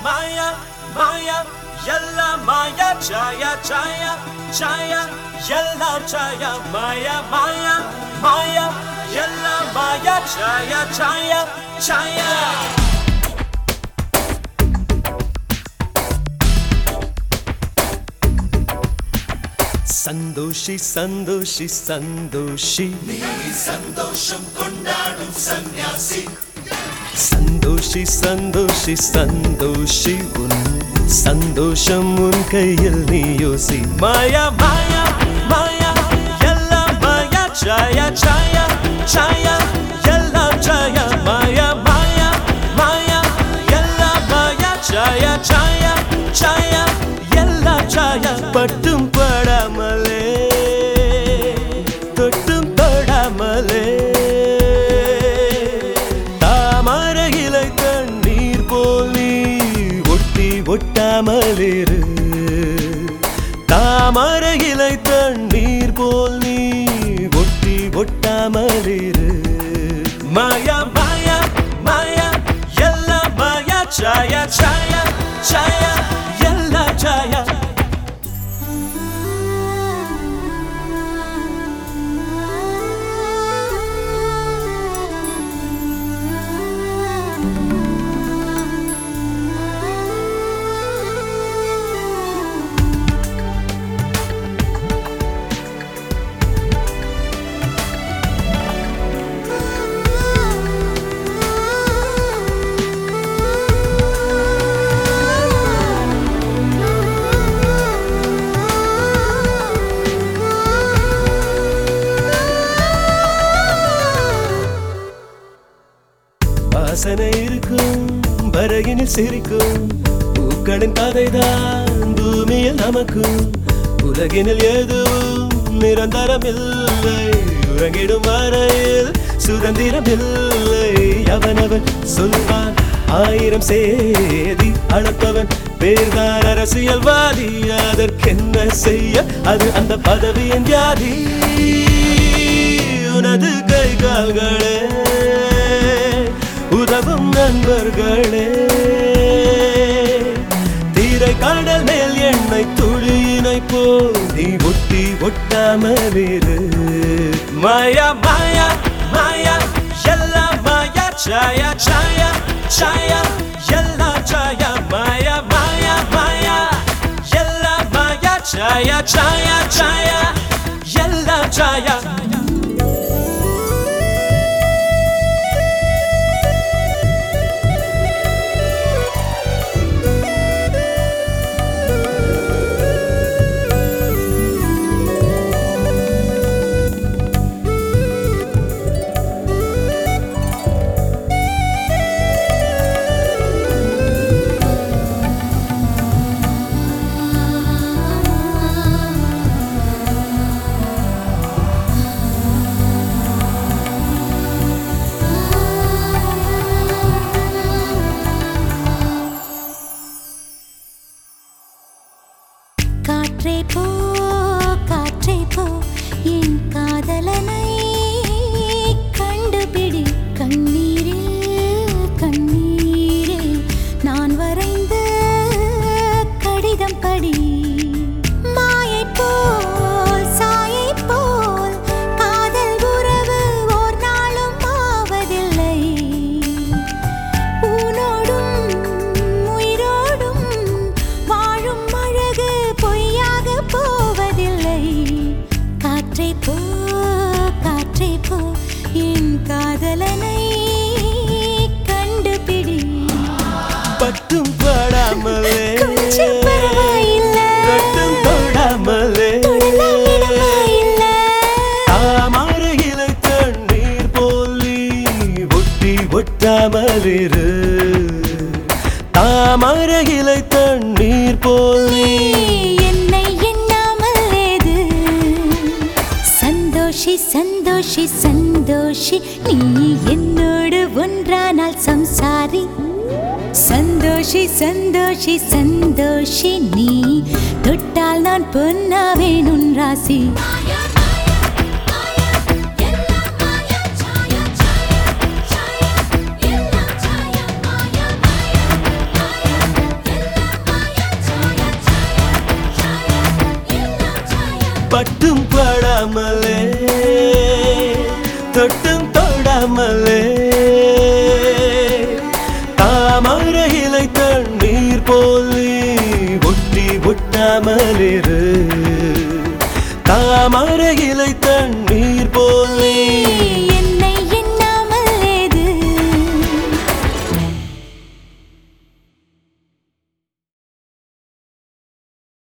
மாயா மாயா எல்லா மாயா சாயா சாயா சாயா எல்லா சாயா மாயா மாயா மாயா எல்லா மாயா சாயா சாயா சாயா சந்தோஷி சந்தோஷி சந்தோஷி சந்தோஷம் கொண்டாடும் சந்நியாசி சந்தோஷி சந்தோஷி சந்தோஷி உன் சந்தோஷம் உன் கையில் நீ யோசி மாயா மாயா மாயா எல்லாம் மாயா சாயா சாயா சாயா எல்லாம் சாயா மாயா மாயா மாயா எல்லாம் மாயா சாயா சாயா சாயா எல்லாம் சாயா பட்டும் படாமலே தொட்டும் தொடாமலே தாமரை இலை தண்ணீர் போல் நீ ஒட்டி ஒட்டாமலிரு தாமரை இலை தண்ணீர் போல் நீ ஒட்டி ஒட்டாமலிரு மாயா மாயா மாயா எல்லாம் மாயா சாயா சாயா சாயா எல்லாம் சாயா வாசனை இருக்கும் வரையினில் சிரிக்கும் பூக்களின் கதைதான் பூமியில் நமக்கும் உலகினில் எதுவும் நிரந்தரம் இல்லை உறங்கிடும் வரையில் சுதந்திரம் இல்லை அவனவன் சொல்வான் ஆயிரம் சேதி அளப்பவன் பேர்தான் அரசியல்வாதி அதற்கென்ன செய்ய அது அந்த பதவியின் ஜாதி உனது கை கால்களே உதவும் நண்பர்களே தீரை கடல் மேல் எண்ணெய் துளியினை போல் நீ ஒட்டி ஒட்டாமலிரு மாயா மாயா மாயா எல்லாம் மாயா சாயா சாயா சாயா எல்லாம் சாயா மாயா மாயா மாயா எல்லாம் மாயா சாயா சாயா சாயா எல்லாம் சாயா காற்றே போ காற்றே போ என் காதலனை கண்டுபிடி கண்ணீரில் கண்ணீரில் நான் வரைந்த கடிதம் படி மாயை போல் சாயை போல் காதல் உறவு ஓர் நாளும் ஆவதில்லை ஊனோடும் உயிரோடும் வாழும் அழகு பொய்யாக போவதில்லை காற்றே போ காற்றே போ என் காதலனை கண்டுபிடி பட்டும் படாமலே கொஞ்சம் பரவாயில்லை. தொட்டும் தொடாமலே தொடலாம் இடமாயில்லை. தாமரை இலை தண்ணீர் போல் நீ ஒட்டி ஒட்டாமலிரு தாமரை இலை தண்ணீர் போல் நீ என்னை எண்ணாமல் ஏது சந்தோஷி சந்தோஷி சந்தோஷி நீ என்னோடு ஒன்றானால் சம்சாரி சந்தோஷி சந்தோஷி சந்தோஷி நீ தொட்டால் நான் பொன்னாவேன் உன் ராசி தொட்டும் படாமலே தொட்டும் தொடாமலே தாமரை இலை தண்ணீர் போல் நீ ஒட்டி ஒட்டாமலிரு தாமரை இலை தண்ணீர் போல் நீ